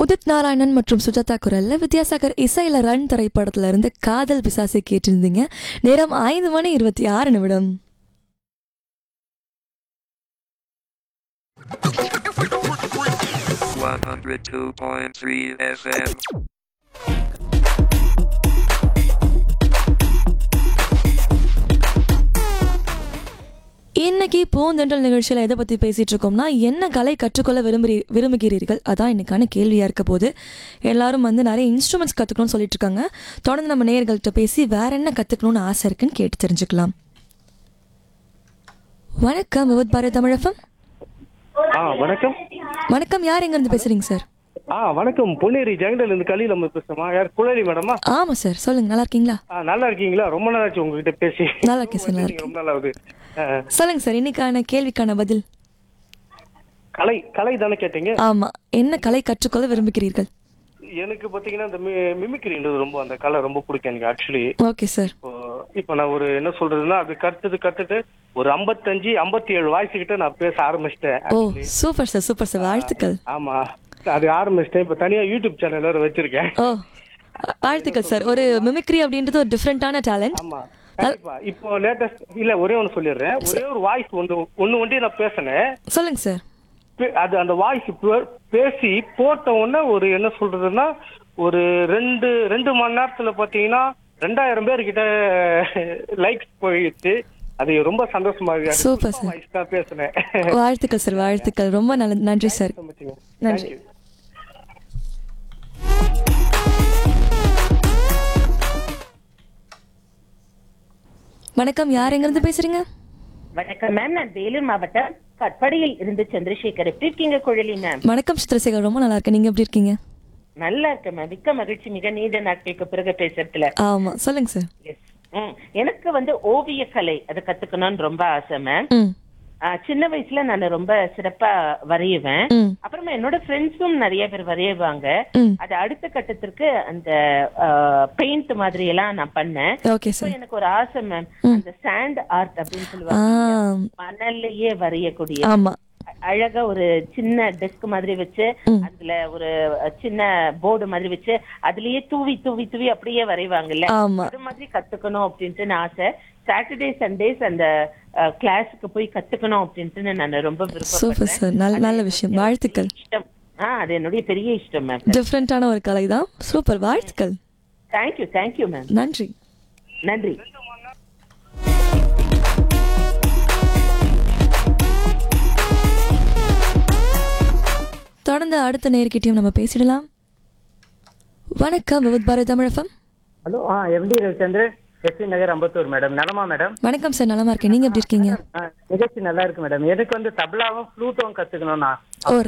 உதித் நாராயணன் மற்றும் சுஜாதா குரல்ல வித்யாசாகர் இசையில ரன் திரைப்படத்துல இருந்து காதல் பிசாசை கேட்டிருந்தீங்க நேரம் ஐந்து மணி இருபத்தி ஆறு நிமிடம் One hundred two point three FM. இன்னைக்கு பூந்தென்றல் நிகழ்ச்சியில் எதை பற்றி பேசிட்டு இருக்கோம்னா என்ன கலை கற்றுக்கொள்ள விரும்புறீ விரும்புகிறீர்கள் அதான் இன்னைக்கான கேள்வியாக இருக்க போது எல்லாரும் வந்து நிறைய இன்ஸ்ட்ருமெண்ட்ஸ் கற்றுக்கணும்னு சொல்லிட்டு இருக்காங்க தொடர்ந்து நம்ம நேயர்கள்ட்ட பேசி வேற என்ன கற்றுக்கணும்னு ஆசை இருக்குன்னு கேட்டு தெரிஞ்சுக்கலாம் வணக்கம் விவத் பாரத் தமிழகம் ஆ வணக்கம் வணக்கம் யார் எங்கேருந்து பேசுறீங்க சார் ஆ வணக்கம் பொன்னேரி ஜெகண்டல் இருந்து கலியில் நம்ம பேசுறோமா யார் குழலி மேடமா ஆமாம் சார் சொல்லுங்க நல்லா இருக்கீங்களா ஆ நல்லா இருக்கீங்களா ரொம்ப நாள் ஆச்சு உங்ககிட்ட பேசி நல்லா இருக்கேன் சார் நல்லா நீங்க இருக்கேன் ரொம்ப நாள் ஆகுது ஆ, சொல்லுங்க சார் இன்னைக்கான கேள்விக்கான பதில் கலை கலை தானே கேட்டீங்க ஆமாம் என்ன கலை கற்றுக்கொள்ள விரும்புகிறீர்கள் எனக்கு பாத்தீங்கன்னா இந்த மி- மிமிக்ரின்றது ரொம்ப அந்த கலை ரொம்ப பிடிக்கும் எனக்கு ஆக்சுவலி ஓகே சார் இப்போ இப்போ நான் ஒரு என்ன சொல்றதுன்னா அது கத்துட்டு கத்துட்டு ஒரு ஐம்பத்தஞ்சு ஐம்பத்தி ஏழு வயசு கிட்ட நான் பேச ஆரம்பிச்சிட்டேன் ஓ சூப்பர் சார் சூப்பர் சார் வாழ்த்துக்கள் ஆமா அது ஆரம்பிச்சிட்டேன் இப்போ தனியா யூடியூப் சேனல் வேற வச்சிருக்கேன் ஓ வாழ்த்துக்கள் சார் ஒரு மிமிக்ரி அப்படின்றது ஒரு டிஃப்ரெண்டான டேலண்ட் ஆமா கண்டிப்பா இப்போ லேட்டஸ்ட் இல்ல ஒரே ஒன்று சொல்லிடுறேன் ஒரே ஒரு வாய்ஸ் ஒன்று ஒன்று ஒன்றே நான் பேசினேன் சொல்லுங்க சார் பே- அது அந்த வாய்ஸ் பேசி போட்ட உடனே ஒரு என்ன சொல்றதுன்னா ஒரு ரெண்டு ரெண்டு மணி நேரத்துல பாத்தீங்கன்னா ரெண்டாயிரம் பேர் கிட்ட லைக்ஸ் போயிடுச்சு அது ரொம்ப சந்தோஷமா இருக்கு Super, sir. வாய்ஸ் தான் பேசினேன் வாழ்த்துக்கள் சார் வாழ்த்துக்கள் ரொம்ப நல்ல நன்றி சார் நன்றி. நன்றி வணக்கம் யார் எங்கிருந்து பேசுறீங்க வணக்கம் மேம் நான் வேலூர் மாவட்டம் கட்படியில் இருந்து சந்திரசேகர் எப்படி இருக்கீங்க குழலி மேம் வணக்கம் சித்திரசேகர் ரொம்ப நல்லா இருக்கேன் நீங்க எப்படி இருக்கீங்க நல்லா இருக்கேன் மேம் மிக்க மகிழ்ச்சி மிக நீண்ட நாட்களுக்கு பிறகு பேசுறதுல ஆமா சொல்லுங்க சார் Yes. ம். எனக்கு வந்து ஓவிய கலை அதை கத்துக்கணும்னு ரொம்ப ஆசை மேம் ம் ஆ, சின்ன வயசுல நான் ரொம்ப சிறப்பா வரையுவேன் ம் அப்புறமா என்னோட ஃப்ரெண்ட்ஸும் நிறைய பேர் வரையுவாங்க ம் அது அடுத்த கட்டத்திற்கு அந்த பெயிண்ட் மாதிரி எல்லாம் நான் பண்ணேன் ஓகே So, சார் எனக்கு ஒரு ஆசை மேம் அந்த சாண்ட் ஆர்ட் அப்படின்னு ஆ சொல்லுவாங்க மணல்லையே வரையக்கூடிய ஆமா அழகா ஒரு சின்ன டெஸ்க் மாதிரி வச்சு அதுல ஒரு சின்ன போர்டு மாதிரி வச்சு அதுலயே தூவி தூவி தூவி அப்படியே வரைவாங்கல்ல ஆமா அது மாதிரி கத்துக்கணும் அப்படின்ட்டு நான் ஆசை சாட்டர்டே சண்டேஸ் அந்த கிளாஸுக்கு போய் கத்துக்கணும் அப்படின்ட்டு நான் ரொம்ப சூப்பர் விருப்பப்படுறேன் சார் நல்ல நல்ல விஷயம் வாழ்த்துக்கள் இஷ்டம் ஆ அது என்னுடைய பெரிய இஷ்டம் மேம் டிஃப்ரெண்டான ஒரு கலை தான் சூப்பர் வாழ்த்துக்கள் தேங்க்யூ தேங்க்யூ மேம் நன்றி நன்றி தொடர்ந்து அடுத்த நேர்கிட்டயும் நம்ம பேசிடலாம் வணக்கம் விவத் பாரத் தமிழகம் ஹலோ ஆ MD Ravichandran SV Nagar Ambattur madam நலமா மேடம் வணக்கம் சார் நலமா இருக்கேன் நீங்க எப்படி இருக்கீங்க ஆ, நிகழ்ச்சி நல்லா இருக்கு மேடம் எனக்கு வந்து தபலாவும் ஃப்ளூட்டும் கத்துக்கணும்னா ஓ